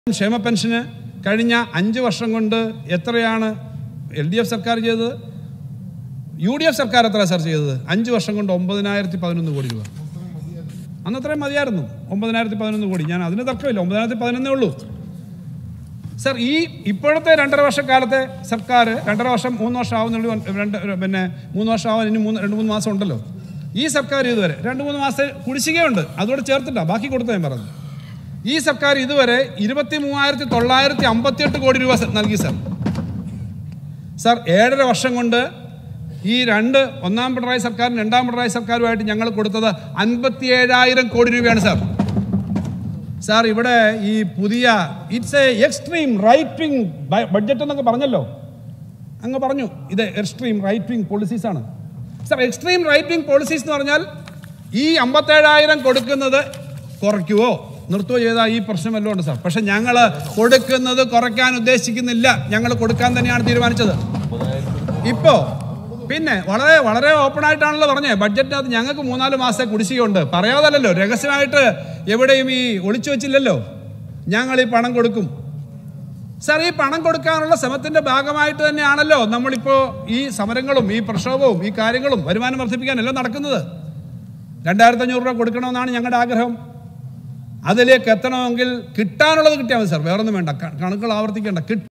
ക്ഷേമ പെൻഷന് കഴിഞ്ഞ അഞ്ച് വർഷം കൊണ്ട് എത്രയാണ് എൽ ഡി എഫ് സർക്കാർ ചെയ്തത് യു ഡി എഫ് സർക്കാർ എത്ര സർ ചെയ്തത് അഞ്ച് വർഷം കൊണ്ട് ഒമ്പതിനായിരത്തി പതിനൊന്ന് കോടി രൂപ അന്ന് അത്രയും മതിയായിരുന്നു ഒമ്പതിനായിരത്തി പതിനൊന്ന് കോടി ഞാൻ അതിന് തർക്കമില്ല ഒമ്പതിനായിരത്തി പതിനൊന്നേ ഉള്ളൂ സർ ഈ ഇപ്പോഴത്തെ രണ്ടര വർഷക്കാലത്തെ സർക്കാർ രണ്ടര വർഷം മൂന്ന് വർഷം ആവുന്നുള്ളൂ രണ്ട് പിന്നെ മൂന്ന് വർഷം ആവാൻ ഇനി മൂന്ന് രണ്ട് മൂന്ന് മാസം ഉണ്ടല്ലോ ഈ സർക്കാർ ഇതുവരെ രണ്ട് മൂന്ന് മാസം കുടിശ്ശികയുണ്ട് അതുകൂടെ ചേർത്തിട്ടാ ബാക്കി കൊടുത്ത ഞാൻ പറഞ്ഞു ഈ സർക്കാർ ഇതുവരെ ഇരുപത്തി മൂവായിരത്തി തൊള്ളായിരത്തി അമ്പത്തിയെട്ട് കോടി രൂപ സ- നൽകി സർ സർ ഏഴര വർഷം കൊണ്ട് ഈ രണ്ട് ഒന്നാം പിണറായി സർക്കാരും രണ്ടാം പിണറായി സർക്കാരുമായിട്ട് ഞങ്ങൾ കൊടുത്തത് അൻപത്തി ഏഴായിരം കോടി രൂപയാണ് സാർ സാർ ഇവിടെ ഈ പുതിയ it's a extreme right wing budget എന്നൊക്കെ പറഞ്ഞല്ലോ അങ്ങ് പറഞ്ഞു ഇത് എക്സ്ട്രീം റൈറ്റ് വിങ് പോളിസീസ് ആണ് sir extreme right wing policies എന്ന് പറഞ്ഞാൽ ഈ അമ്പത്തേഴായിരം കൊടുക്കുന്നത് കുറയ്ക്കുവോ നിർത്തുകയോ ചെയ്താൽ ഈ പ്രശ്നം വല്ലതും ഉണ്ട് സാർ പക്ഷെ ഞങ്ങൾ കൊടുക്കുന്നത് കുറയ്ക്കാൻ ഉദ്ദേശിക്കുന്നില്ല ഞങ്ങൾ കൊടുക്കാൻ തന്നെയാണ് തീരുമാനിച്ചത് ഇപ്പോ പിന്നെ വളരെ വളരെ ഓപ്പൺ ആയിട്ടാണല്ലോ പറഞ്ഞത് ബഡ്ജറ്റിനകത്ത് ഞങ്ങൾക്ക് മൂന്നാല് മാസത്തെ കുടിശ്ശികയുണ്ട് പറയാതല്ലോ രഹസ്യമായിട്ട് എവിടെയും ഈ ഒളിച്ചു വെച്ചില്ലല്ലോ ഞങ്ങൾ ഈ പണം കൊടുക്കും സാർ ഈ പണം കൊടുക്കാനുള്ള ശ്രമത്തിന്റെ ഭാഗമായിട്ട് തന്നെയാണല്ലോ നമ്മളിപ്പോ ഈ സമരങ്ങളും ഈ പ്രക്ഷോഭവും ഈ കാര്യങ്ങളും വരുമാനം വർദ്ധിപ്പിക്കാൻ എല്ലാം നടക്കുന്നത് രണ്ടായിരത്തി അഞ്ഞൂറ് രൂപ കൊടുക്കണമെന്നാണ് ഞങ്ങളുടെ ആഗ്രഹം അതിലേക്ക് എത്തണമെങ്കിൽ കിട്ടാനുള്ളത് കിട്ടിയാൽ മതി സാർ വേറൊന്നും വേണ്ട ക- കണക്കുകൾ ആവർത്തിക്കേണ്ട കിട്ട